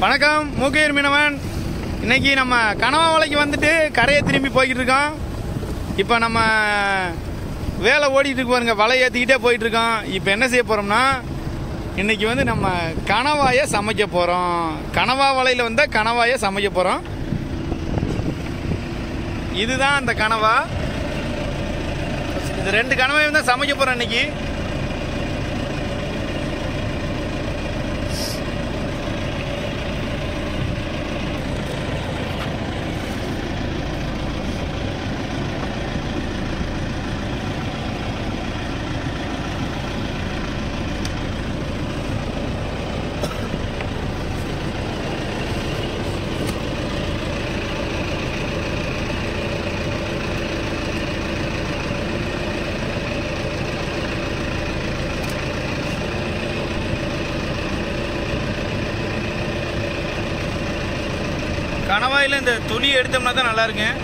வணக்கம் மூக்கையூர் மீனவன் இன்னைக்கு நம்ம கனவா வலைக்கு வந்துட்டு கரையை திரும்பி போய்கிட்டு இருக்கோம் இப்போ நம்ம வேலை ஓடிட்டு இருக்கு பாருங்க வலை ஏற்றிக்கிட்டே போயிட்டு இருக்கோம் இப்போ என்ன செய்ய போகிறோம்னா இன்னைக்கு வந்து நம்ம கணவாயை சமைக்க போகிறோம் கனவா வலையில் வந்த கணவாயை சமைக்க போகிறோம் இதுதான் அந்த கனவா இந்த ரெண்டு கனவையும் தான் சமைக்க போகிறோம் இன்னைக்கு கணவாயில் இந்த துளி எடுத்தோம்னா தான் நல்லா இருக்கும்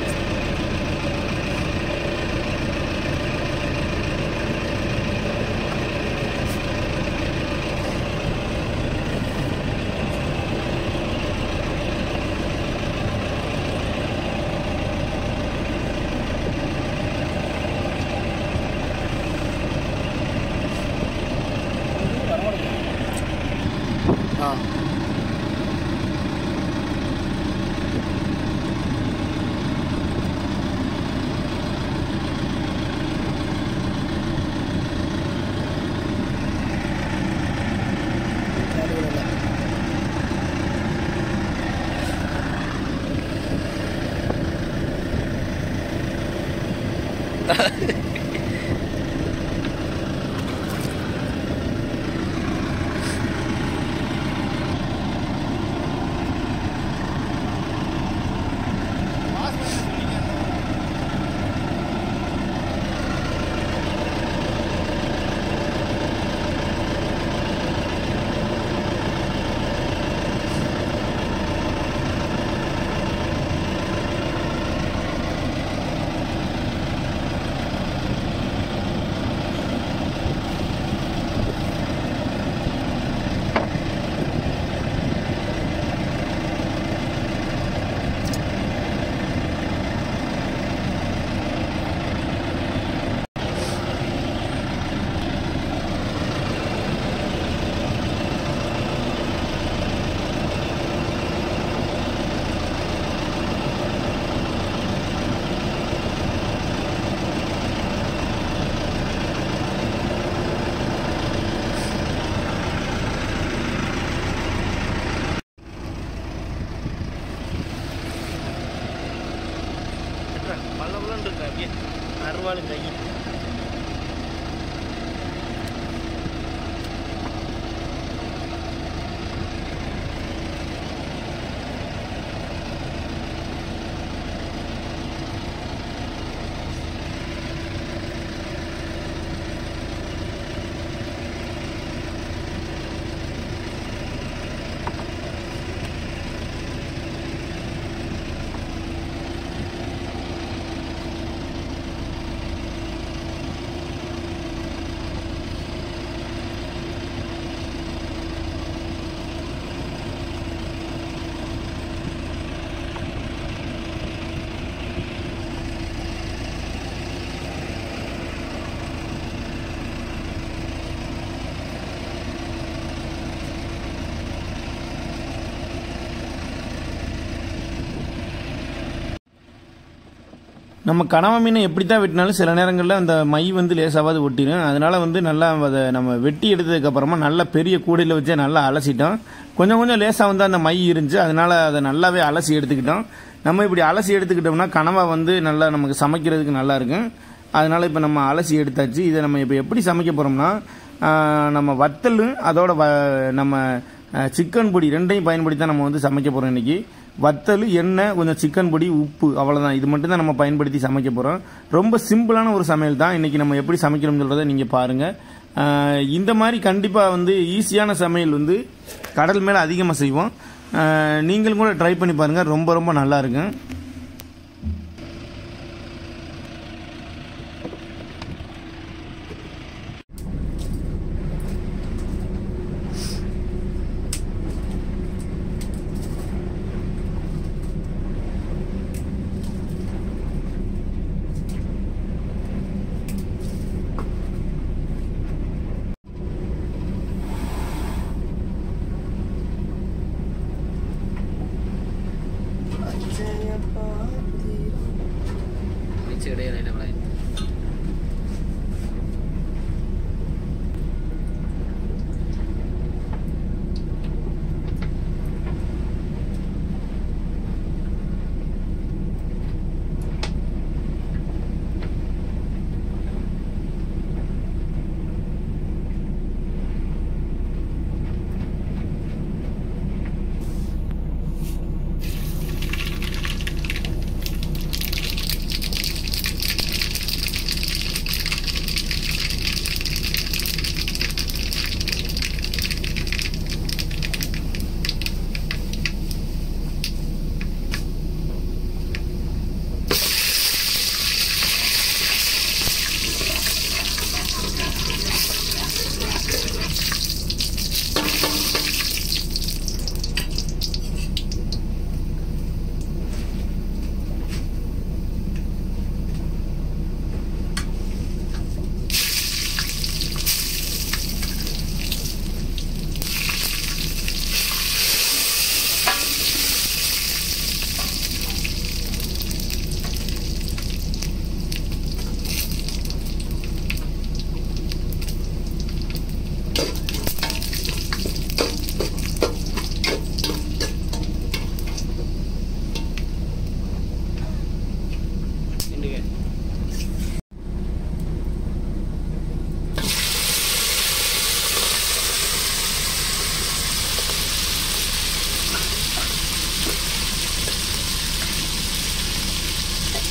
ஆ பல்ல பல்லன்னு இருக்கு அப்படியே அருவாள் கை நம்ம கனவா மீனை எப்படி தான் வெட்டினாலும் சில நேரங்களில் அந்த மை வந்து லேசாவது ஒட்டிடும் அதனால வந்து நல்லா அதை நம்ம வெட்டி எடுத்ததுக்கு அப்புறமா நல்ல பெரிய கூடையில் வச்சே நல்லா அலசிட்டோம் கொஞ்சம் கொஞ்சம் லேசாக வந்து அந்த மை இருந்துச்சு அதனால அதை நல்லாவே அலசி எடுத்துக்கிட்டோம் நம்ம இப்படி அலசி எடுத்துக்கிட்டோம்னா கனவா வந்து நல்லா நமக்கு சமைக்கிறதுக்கு நல்லா இருக்கும் அதனால இப்போ நம்ம அலசி எடுத்தாச்சு இதை நம்ம இப்போ எப்படி சமைக்க போகிறோம்னா நம்ம வத்தல் அதோட வ- நம்ம சிக்கன் பொடி ரெண்டையும் பயன்படுத்தி தான் நம்ம வந்து சமைக்க போகிறோம் இன்னைக்கு வத்தல் எண்ணெய் கொஞ்சம் சிக்கன் பொடி உப்பு அவ்வளோதான் இது மட்டும் தான் நம்ம பயன்படுத்தி சமைக்க போகிறோம் ரொம்ப சிம்பிளான ஒரு சமையல் தான் இன்னைக்கு நம்ம எப்படி சமைக்கிறோம்னு சொல்கிறத நீங்கள் பாருங்கள் ஆஹ் இந்த மாதிரி கண்டிப்பாக வந்து ஈஸியான சமையல் வந்து கடல் மேலே அதிகமாக செய்வோம் ஆஹ் நீங்களும் கூட ட்ரை பண்ணி பாருங்கள் ரொம்ப ரொம்ப நல்லா இருக்கும்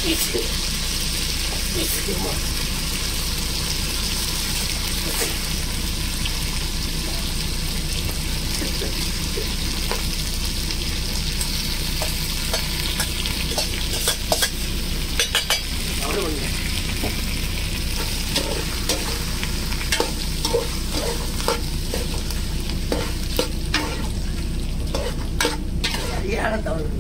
சரியான தவறு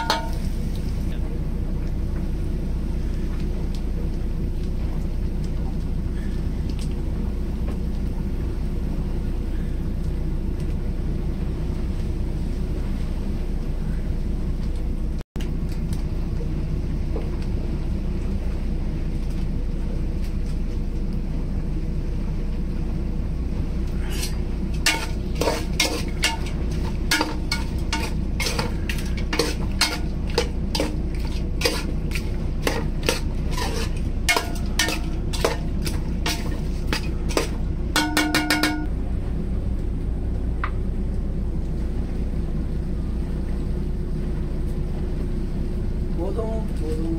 போதும் போதும்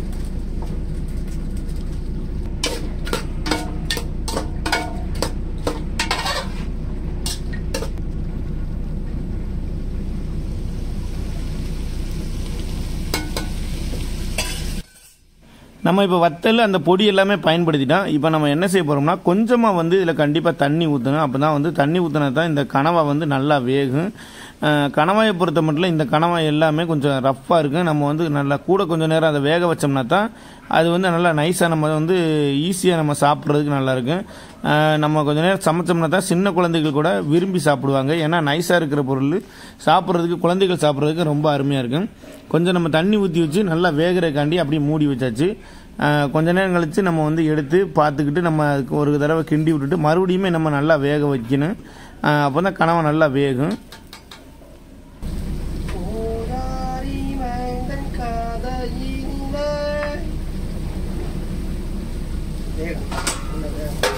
நம்ம இப்போ வத்தல் அந்த பொடி எல்லாமே பயன்படுத்திட்டோம் இப்போ நம்ம என்ன செய்ய போகிறோம்னா கொஞ்சமாக வந்து இதில் கண்டிப்பாக தண்ணி ஊற்றணும் அப்போ தான் வந்து தண்ணி ஊற்றினா தான் இந்த கனவா வந்து நல்லா வேகும் அஹ், கணவாயை பொறுத்த மட்டும் இந்த கணவாய் எல்லாமே கொஞ்சம் ரஃப்பாக இருக்கும் நம்ம வந்து நல்லா கூட கொஞ்சம் நேரம் அதை வேக வச்சோம்னா தான் அது வந்து நல்லா நைஸாக நம்ம வந்து ஈஸியாக நம்ம சாப்பிட்றதுக்கு நல்லா இருக்கும் அஹ், நம்ம கொஞ்சம் நேரம் சமைச்சோம்னா தான் சின்ன குழந்தைகள் கூட விரும்பி சாப்பிடுவாங்க ஏன்னா நைஸாக இருக்கிற பொருள் சாப்பிட்றதுக்கு குழந்தைகள் சாப்பிட்றதுக்கு ரொம்ப அருமையாக இருக்கும் கொஞ்சம் நம்ம தண்ணி ஊற்றி வச்சு நல்லா வேகிறதுக்காண்டி அப்படியே மூடி வச்சாச்சு அஹ், கொஞ்ச நேரம் கழித்து நம்ம வந்து எடுத்து பார்த்துக்கிட்டு நம்ம அதுக்கு ஒரு தடவை கிண்டி விட்டுட்டு மறுபடியுமே நம்ம நல்லா வேக வைக்கணும் அப்போ தான் கனவை நல்லா வேகும் போராரி மைந்தன் காதையினிலே வேகம் நல்ல வேகம்.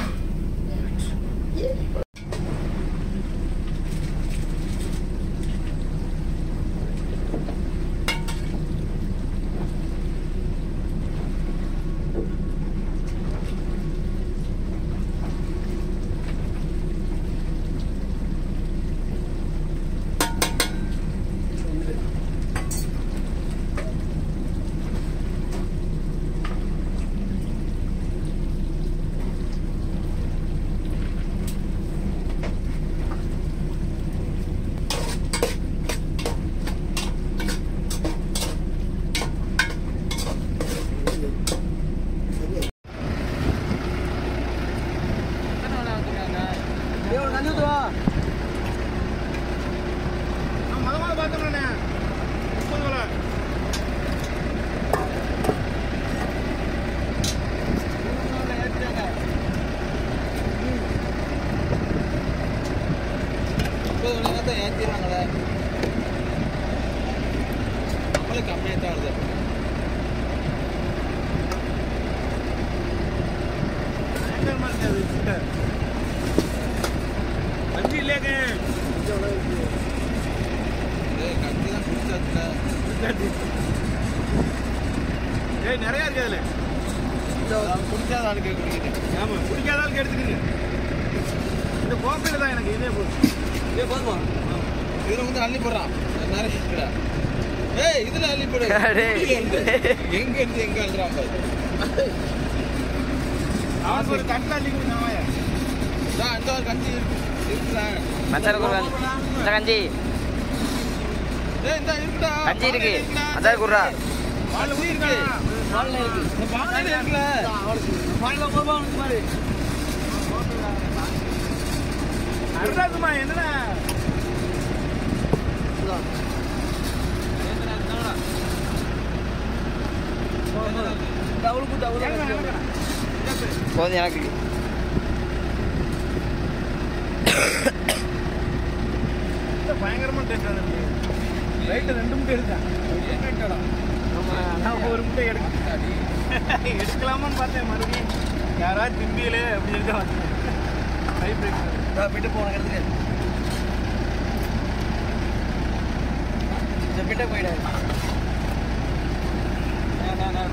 ஏய், தண்ணி ஊத்துவா நிறைய இருக்கு அதுல குடிக்காத ஆளுக்கு குடிக்கிறேன் ஆமா பிடிக்காத ஆளுக்கு எடுத்துக்கங்க இந்த கோப்பையில தான் எனக்கு இதே போதும் ஏய், போதுமா இதுல வந்து அள்ளி போடுறான் நிறைய இருக்குடா. ஏய் இதுல அள்ளி போடு டேய். எங்க இருந்து எங்க இருந்து எங்க அள்ளுறான் பாரு அவனுக்கு ஒரு தட்டில் அள்ளி கொடுங்க இதான் இந்த ஒரு கஞ்சி இருக்கு இருக்குடா மச்சான் குர்ரா இந்த கஞ்சி ஏய் இந்த இருக்குடா கஞ்சி இருக்கு இருக்குடா. மச்சான் குர்ரா கஞ்சி இருக்கு பால்ல இருக்கு இந்த பானையில இருக்குல்ல பால்ல போவா உனக்கு பாரு அருணாக்குமா என்னடா டவுலுக்கு டவுல் போதும் எனக்கு பயங்கரமா டேஸ்ட் ரைட்டு ரெண்டு முட்டை எடுத்தேன் நான் ஒரு முட்டை எடுக்க எடுக்கலாமான்னு பார்த்தேன் மறுபடியும் யாராவது திம்பியிலே அப்படி இருக்க வந்தேன் விட்டு போன இடத்துக்கு இந்த பிட்ட போயிடாது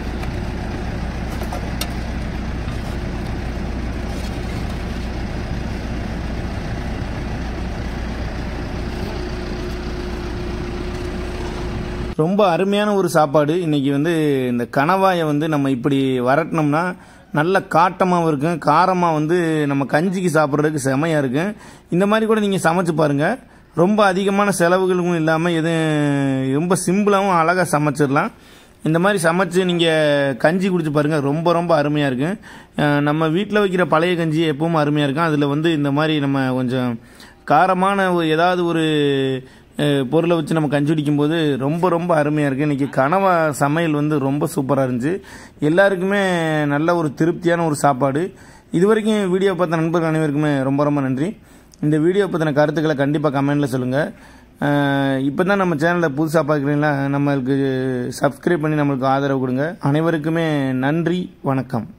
ரொம்ப அருமையான ஒரு சாப்பாடு இன்னைக்கு வந்து இந்த கணவாயை வந்து நம்ம இப்படி வரட்டினோம்னா நல்ல காட்டமாகவும் இருக்கும் காரமாக வந்து நம்ம கஞ்சிக்கு சாப்பிட்றதுக்கு செமையாக இருக்கும் இந்த மாதிரி கூட நீங்கள் சமைச்சு பாருங்கள் ரொம்ப அதிகமான செலவுகளும் இல்லாமல் எதுவும் ரொம்ப சிம்பிளாகவும் அழகாக சமைச்சிடலாம் இந்த மாதிரி சமைச்சு நீங்கள் கஞ்சி குடிச்சு பாருங்கள் ரொம்ப ரொம்ப அருமையாக இருக்கும் அஹ் நம்ம வீட்டில் வைக்கிற பழைய கஞ்சி எப்பவும் அருமையாக இருக்கும் அதில் வந்து இந்த மாதிரி நம்ம கொஞ்சம் காரமான ஒரு ஏதாவது ஒரு அஹ், பொருளை வச்சு நம்ம கஞ்சி குடிக்கும்போது ரொம்ப ரொம்ப அருமையாக இருக்குது இன்றைக்கி கனவா சமையல் வந்து ரொம்ப சூப்பராக இருந்துச்சு எல்லாருக்குமே நல்ல ஒரு திருப்தியான ஒரு சாப்பாடு இது வரைக்கும் வீடியோ பார்த்த நண்பர்கள் அனைவருக்குமே ரொம்ப ரொம்ப நன்றி இந்த வீடியோ பற்றின கருத்துக்களை கண்டிப்பாக கமெண்டில் சொல்லுங்கள் இப்போ தான் நம்ம சேனலை புதுசாக பார்க்குறீங்களா நம்மளுக்கு சப்ஸ்கிரைப் பண்ணி நம்மளுக்கு ஆதரவு கொடுங்க அனைவருக்குமே நன்றி வணக்கம்